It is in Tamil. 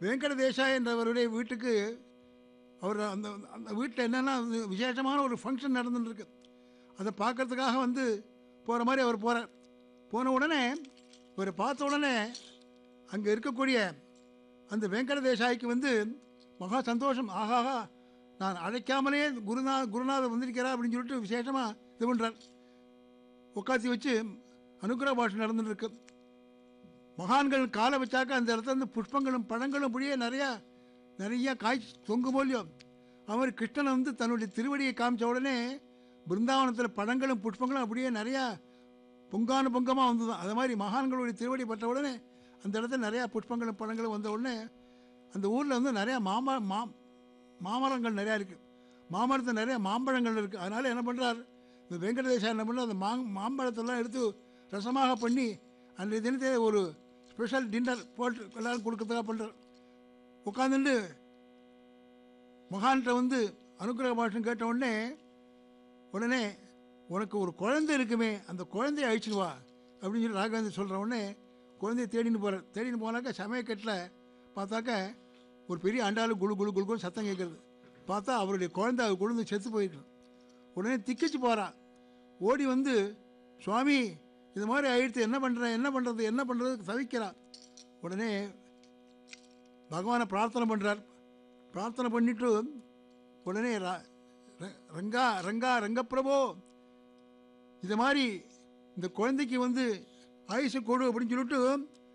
வெங்கடதேசா என்றவருடைய வீட்டுக்கு அவர் அந்த அந்த வீட்டில் என்னென்னா விசேஷமான ஒரு ஃபங்க்ஷன் நடந்துட்டுருக்கு அதை பார்க்கறதுக்காக வந்து போகிற மாதிரி அவர் போகிறார் போன உடனே இவரை பார்த்த உடனே அங்கே இருக்கக்கூடிய அந்த வெங்கடதேசாய்க்கு வந்து மகா சந்தோஷம் ஆகாஹா நான் அழைக்காமலே குருநா குருநாதர் வந்திருக்கிறார் அப்படின்னு சொல்லிட்டு விசேஷமாக இது பண்ணுறார் உட்காத்தி வச்சு அனுக்கிரக பாஷை நடந்துட்டு இருக்கு மகான்கள் காலை வச்சாக்க அந்த இடத்துல இருந்து புஷ்பங்களும் பழங்களும் அப்படியே நிறையா நிறைய காய் தொங்கும் போலியோ அவர் கிருஷ்ணன் வந்து தன்னுடைய திருவடியை காமிச்ச உடனே பிருந்தாவனத்தில் பழங்களும் புஷ்பங்களும் அப்படியே நிறையா பொங்கானு பொங்கமாக வந்தது அது மாதிரி மகான்களுடைய திருவடி பட்ட உடனே அந்த இடத்துல நிறையா புஷ்பங்களும் பழங்களும் வந்த உடனே அந்த ஊரில் வந்து நிறையா மாம மா மாமரங்கள் நிறையா இருக்குது மாமரத்தில் நிறைய மாம்பழங்கள் இருக்குது அதனால் என்ன பண்ணுறார் இந்த வெங்கடேஷா என்ன பண்ணுறார் அந்த மா மாம்பழத்தெல்லாம் எடுத்து ரசமாக பண்ணி அன்றைய தினத்தை ஒரு ஸ்பெஷல் டின்னர் போட்டு எல்லாரும் கொடுக்கறதுக்காக பண்ணுறார் உட்காந்துட்டு மகான்கிட்ட வந்து அனுக்கிரக பாஷம் கேட்ட உடனே உடனே உனக்கு ஒரு குழந்தை இருக்குமே அந்த குழந்தைய அழிச்சிட்டு வா அப்படின்னு சொல்லி ராகவேந்தர் சொல்கிற உடனே குழந்தைய தேடின்னு போகிறார் தேடின்னு போனாக்கா சமயக்கட்டில் பார்த்தாக்க ஒரு பெரிய அண்டாலும் குழு குழு குழு குழு சத்தம் கேட்குறது பார்த்தா அவருடைய குழந்தை அது குழந்தை செத்து போயிருக்கு உடனே திக்கிச்சு போகிறான் ஓடி வந்து சுவாமி இது மாதிரி ஆயிடுத்து என்ன பண்ணுறேன் என்ன பண்ணுறது என்ன பண்ணுறது தவிக்கிறான் உடனே பகவானை பிரார்த்தனை பண்ணுறார் பிரார்த்தனை பண்ணிட்டு உடனே ர- ர- ரங்கா ரங்கா ரங்கப்பிரபோ இது மாதிரி இந்த குழந்தைக்கு வந்து ஆயுசு கொடு அப்படின்னு சொல்லிட்டு